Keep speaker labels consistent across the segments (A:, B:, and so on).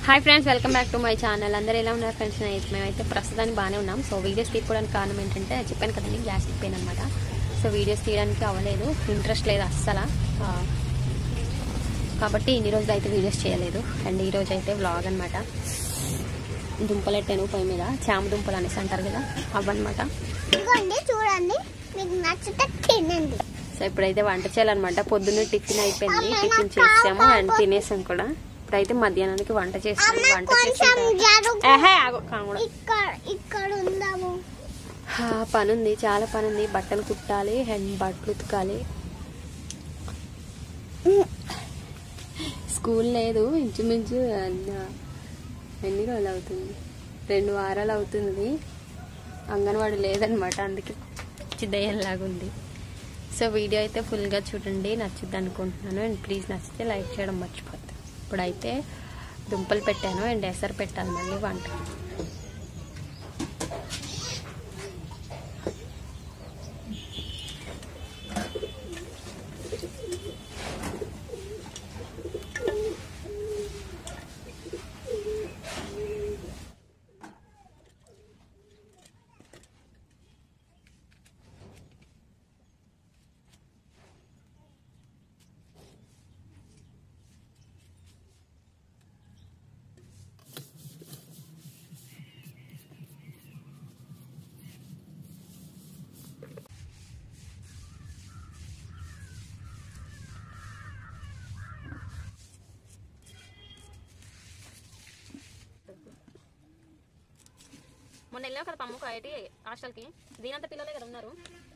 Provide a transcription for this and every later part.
A: Hi friends welcome back to my channel అందరూ ఎలా ఉన్నారు ఫ్రెండ్స్ అయితే మేమైతే ప్రస్తుతానికి బాగానే ఉన్నాం సో వీడియోస్ తీసుకోవడానికి కారణం ఏంటంటే చెప్పాను కదండి గ్యాస్ అయిపోయింది అనమాట సో వీడియోస్ తీయడానికి అవ్వలేదు ఇంట్రెస్ట్ లేదు అస్సలు ఆ, కాబట్టి ఇన్ని రోజులు అయితే వీడియోస్ చేయలేదు అండ్ ఈ రోజు అయితే వ్లాగ్ అనమాట దుంపలు ఎట్టాను పొయ్యి మీద చామ దుంపలు అనేసి అంటారు కదా అవన్నమాట
B: ఇదిగోండి చూడండి మీకు నచ్చితే తినండి
A: సో ఇప్పుడైతే వంట చేయాలన్నమాట పొద్దున్న టిఫిన్ అయిపోయింది టిఫిన్ చేసాము అండ్ తినేసాం కూడా ఇప్పుడైతే మధ్యాహ్నానికి వంట చేసాము
B: అమ్మ
A: వంట
B: కొంచెం
A: చేసిన
B: జరుగు
A: ఏహే, ఆగు, కాముడు.
B: ఇక్కడ ఇక్కడ ఉందాము
A: ఆ, పని ఉంది చాలా పని ఉంది బట్టలు కుట్టాలి అండ్ బట్టలు ఉతకాలి స్కూల్ లేదు ఇంచుమించు అన్న- ఎన్ని రోజులు అవుతుంది రెండు వారాలు అవుతుంది అంగన్వాడి లేదనమాట అందుకే చిదయ్యేలాగా ఉంది సో వీడియో అయితే ఫుల్గా చూడండి నచ్చుద్ది అనుకుంటున్నాను అండ్ ప్లీజ్ నచ్చితే లైక్ చేయడం మర్చిపోద్దు ఇప్పుడైతే దుంపలు పెట్టాను అండ్ ఎసరు పెట్టాలి మళ్ళీ వంట మొన్న వెళ్ళావు కదా పమ్ముకు ఐటి హాస్టల్కి దీనంత పిల్లలే కదా ఉన్నారు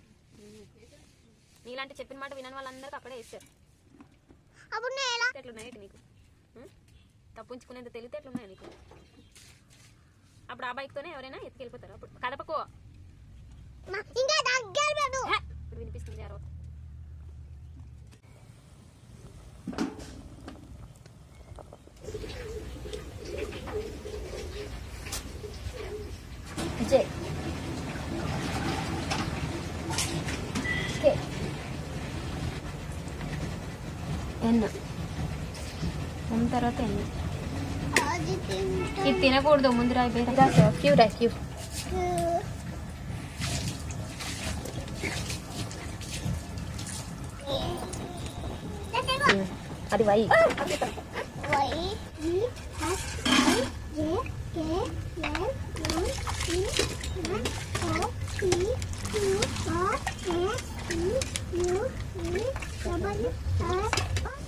A: నీలాంటి చెప్పిన మాట వినని వాళ్ళందరికీ అక్కడే వేస్తారు
B: అప్పుడు నేను ఎలా
A: ఎట్లున్నాయి నీకు ఉం? తప్పించుకునేంత తెలివితే ఎట్లున్నాయి నీకు అప్పుడు ఆ బైక్తోనే ఎవరైనా ఎత్తుకెళ్ళిపోతారు అప్పుడు కదపకో
B: మా- ఇంకా దగ్గర పెట్టు
A: హే! ఇప్పుడు వినిపిస్తుంది అరవై జే కే ఎన్న ఎన్న తర్వాత ఎన్న
B: అది తింటూ
A: ఇది తినకూడదు ముందు రాయి బయట క్యూ రా క్యూ అది Y
B: Y E S I J K L M E N O P Q R S T U V W X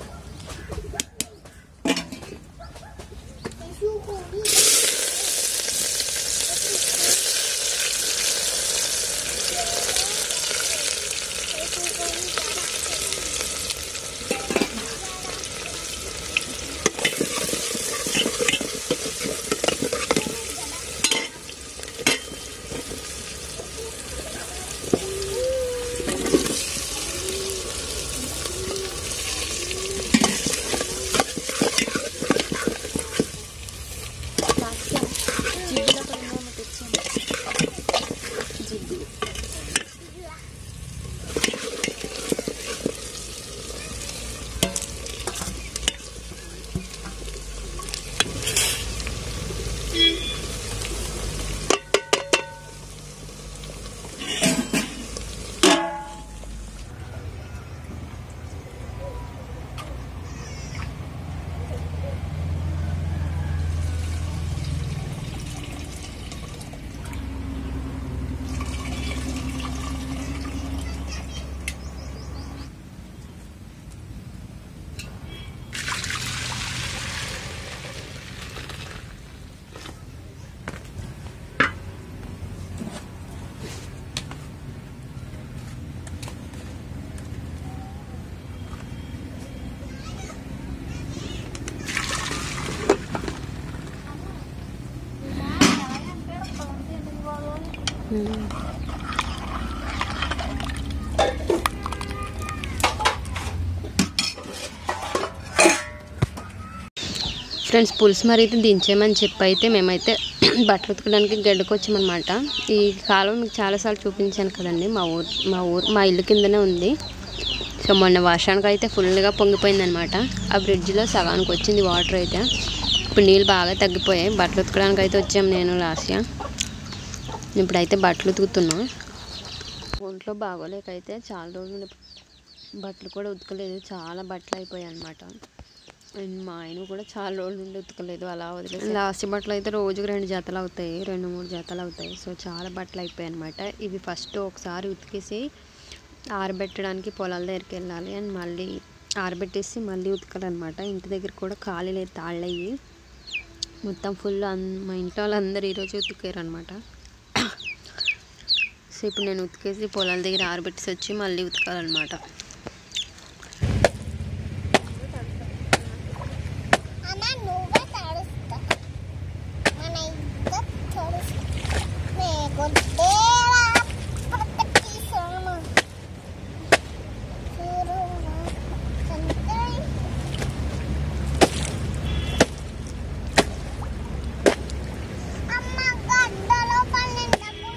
B: friends పులుసు మరి అయితే దించేయమని చెప్పి అయితే మేమైతే బట్టలు ఉతకడానికి గడ్డకు వచ్చామన్నమాట ఈ కాలువ మీకు చాలాసార్లు చూపించాను కదండి మా ఊరు మా ఊరు మా ఇల్లు కిందనే ఉంది సో మొన్న వర్షానికి అయితే ఫుల్గా పొంగిపోయిందనమాట ఆ బ్రిడ్జ్లో సగానికి వచ్చింది వాటర్ అయితే ఇప్పుడు నీళ్ళు బాగా తగ్గిపోయాయి బట్టలు ఉతకడానికి అయితే వచ్చాం నేను లాస్య ఇప్పుడైతే బట్టలు ఉతుకుతున్నా ఒంట్లో బాగోలేకైతే చాలా రోజులు నుండి బట్టలు కూడా ఉతకలేదు చాలా బట్టలు అయిపోయాయి అనమాట అండ్ మా ఆయన కూడా చాలా రోజుల నుండి ఉతకలేదు అలా వదిలేదు లాస్ట్ బట్టలు అయితే రోజుకి రెండు జతలు అవుతాయి రెండు మూడు జతలు అవుతాయి సో చాలా బట్టలు అయిపోయాయి అనమాట ఇవి ఫస్ట్ ఒకసారి ఉతికేసి ఆరబెట్టడానికి పొలాల దగ్గరికి వెళ్ళాలి అండ్ మళ్ళీ ఆరబెట్టేసి మళ్ళీ ఉతకాలన్నమాట ఇంటి దగ్గర కూడా ఖాళీ లేదు తాళ్ళయ్యి మొత్తం ఫుల్ అన్ మా ఇంట్లో వాళ్ళందరూ ఈరోజు ఉతికారు అనమాట సో ఇప్పుడు నేను ఉతికేసి పొలాల దగ్గర ఆరబెట్టేసి వచ్చి మళ్ళీ ఉతకాలన్నమాట
C: అన్న నువ్వే తడుస్తా మన ఇద్దరు తడుస్తా నీకు దేవా పట్టకి సోమ చూరుమ సంతై అమ్మ గడ్డలో పన్నెండు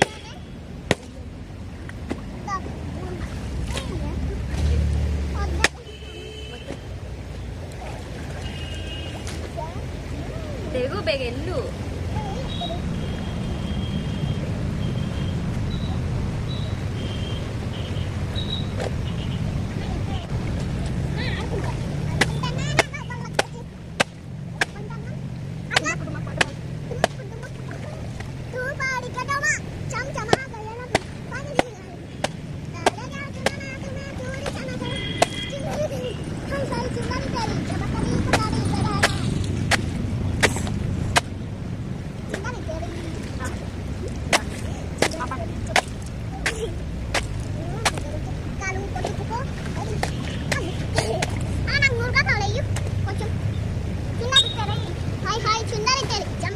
A: తెగు బెగెల్లు
C: కొంచెం చిన్న పిక్చర్ హాయ్ హాయ్ చిన్నది తెలియజం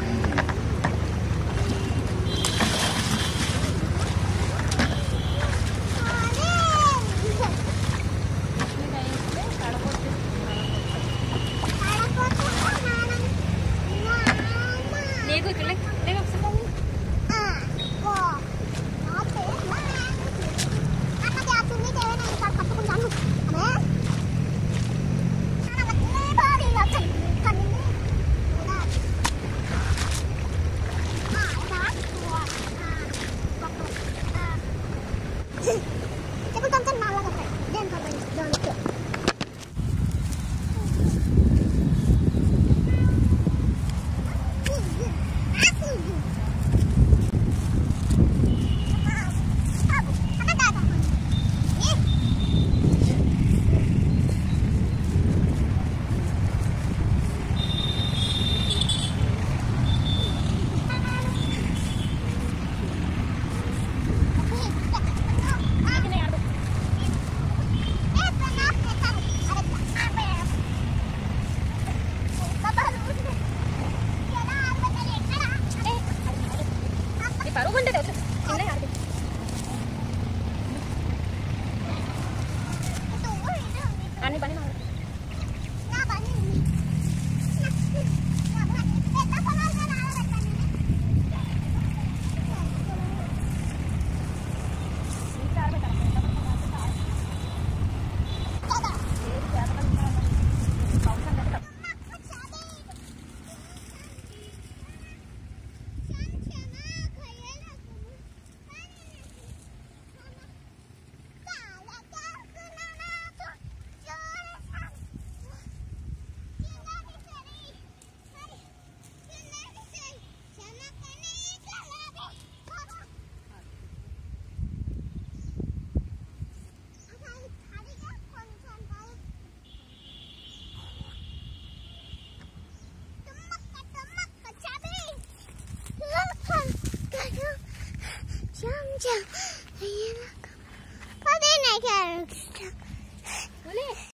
A: నీకు ఇక్కడ లేవు ఒకసారి.
C: Cepat tonton malah kan, dan kalau jangan
A: ఈ పరుగు ఉంటుంది వద్దు. చిన్నగా ఆడుకో. అన్ని పని మాడు. Jam jam. Ayan ako. Pwede na ka.